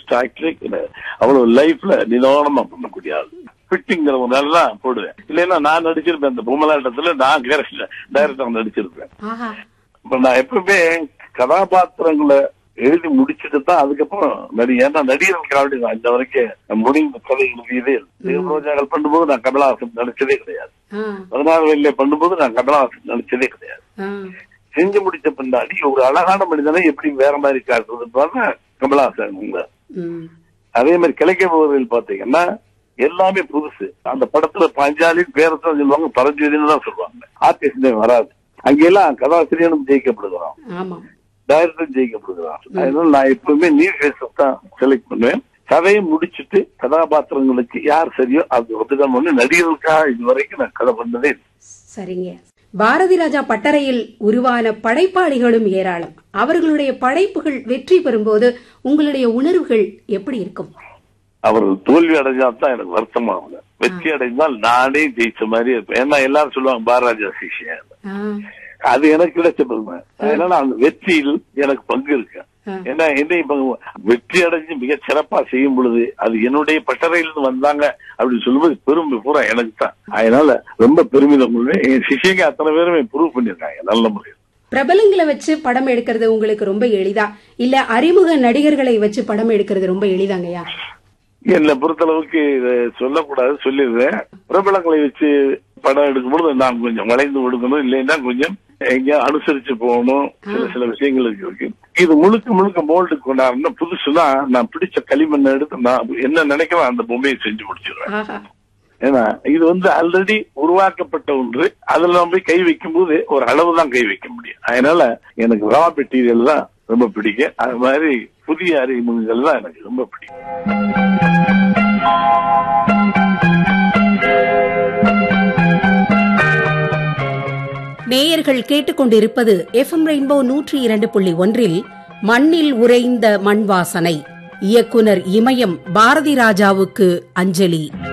Artist ஆக்டரே கிடையாது அவ்வளவு லைஃப்ல நிதானமா பண்ணக்கூடிய ஆள் ஃபிட்டிங்கிற ஒரு நாள் போடுவேன் இல்லைன்னா நான் நடிச்சிருப்பேன் அந்த பொம்மலாட்டத்துல நான் டைரக்டர் நடிச்சிருப்பேன் ஆஹா இப்ப நான் எப்பவுமே கதாபாத்திரங்களை எழுதி முடிச்சுட்டு தான் அதுக்கப்புறம் நடி ஏன்னா நடிகர்களுக்காக நான் இந்த வரைக்கும் முடிந்த கதை எழுதியதே இல்லை. தேவரோஜாக்கள் பண்ணும்போது நான் கமலஹாசன் நடிச்சதே கிடையாது ஆ, பதினாறு வயதிலே பண்ணும்போது நான் கமலஹாசன் நடிச்சதே கிடையாது ஆ, செஞ்சு முடிச்ச பின்னாடி ஒரு அழகான மனிதனை எப்படி வேற மாதிரி காட்டுறதுன்னு கமலஹாசன் இருந்தார். ம், அதே மாதிரி கிழக்கே போவதில் பாத்தீங்கன்னா எல்லாமே புதுசு அந்த படத்துல பஞ்சாலி பேரத்தான் சொல்லுவாங்க பரஞ்சோதின்னு தான் சொல்லுவாங்க ஆர்டிஸ்ட் வராது அங்கெல்லாம் கதாசிரியனும் ஜெயிக்கப்படுகிறான் ஆமாம் டைரக்டரும் ஜெயிக்கப்படுகிறான் அதனால நான் எப்பவுமே நீர் ஃபேஸஸ் தான் செலக்ட் பண்ணுவேன் கதையை முடிச்சிட்டு கதாபாத்திரங்களுக்கு யார் சரியோ அது ஒத்துக்காம ஒண்ணு நடிகர்களுக்காக இது வரைக்கும் நான் கதை பண்ணதே இல்லை. சரிங்க பாரதி ராஜா பட்டறையில் உருவான படைப்பாளிகளும் ஏராளம் அவர்களுடைய படைப்புகள் வெற்றி பெறும்போது உங்களுடைய உணர்வுகள் எப்படி இருக்கும் அவர்கள் தோல்வி அடைஞ்சா தான் எனக்கு வருத்தமாகுங்க வெற்றி அடைந்தால் நானே ஜெயிச்ச மாதிரி இருப்பேன் ஏன்னா எல்லாரும் சொல்லுவாங்க பாரராஜா சிஷியன் ஆ, அது எனக்கு கிடைச்ச பெருமை அதனால அந்த வெற்றியில் எனக்கு பங்கு இருக்கு ஆ. ஏன்னா என்னை இப்ப வெற்றி அடைஞ்சு மிக சிறப்பா செய்யும் பொழுது அது என்னுடைய பட்டறையிலிருந்து வந்தாங்க அப்படின்னு சொல்லும்போது பெருமை பூரா எனக்கு தான் அதனால ரொம்ப பெருமிதம் கொள்வேன் என் சிஷியங்க அத்தனை பேருமே ப்ரூவ் பண்ணிருக்காங்க நல்ல முறையில் பிரபலங்களை வச்சு படம் எடுக்கிறது உங்களுக்கு ரொம்ப எளிதா இல்ல அறிமுக நடிகர்களை வச்சு படம் எடுக்கிறது ரொம்ப எளிதாங்கய்யா என்னை பொறுத்தளவுக்கு இதை சொல்லக்கூடாது சொல்லிடுறேன் பிரபலங்களை வச்சு படம் எடுக்கும்போது நான் கொஞ்சம் வளைந்து கொடுக்கணும் இல்லைன்னா கொஞ்சம் எங்க அனுசரிச்சு போகணும் சில சில விஷயங்கள் இருக்கு இது முழுக்க முழுக்க மோல்டு கொண்டாடுனா புதுசுனா நான் பிடிச்ச களிமண்ணை எடுத்து நான் என்ன நினைக்கிறேன் அந்த பொம்மையை செஞ்சு முடிச்சிருவேன் ஆஹா ஏன்னா இது வந்து ஆல்ரெடி உருவாக்கப்பட்ட ஒன்று அதுல நம்ம போய் கை வைக்கும் போது ஒரு அளவு தான் கை வைக்க முடியும் அதனால எனக்கு ரா மெட்டீரியல் தான் ரொம்ப பிடிக்கும் அது மாதிரி புதிய அறிமுகங்கள் தான் எனக்கு ரொம்ப பிடிக்கும் நேயர்கள் கேட்டுக்கொண்டிருப்பது எஃப்எம் ரெயின்போ நூற்றி இரண்டு புள்ளி ஒன்றில் மண்ணில் உறைந்த மண் வாசனை இயக்குனர் இமயம் பாரதி ராஜாவுக்கு அஞ்சலி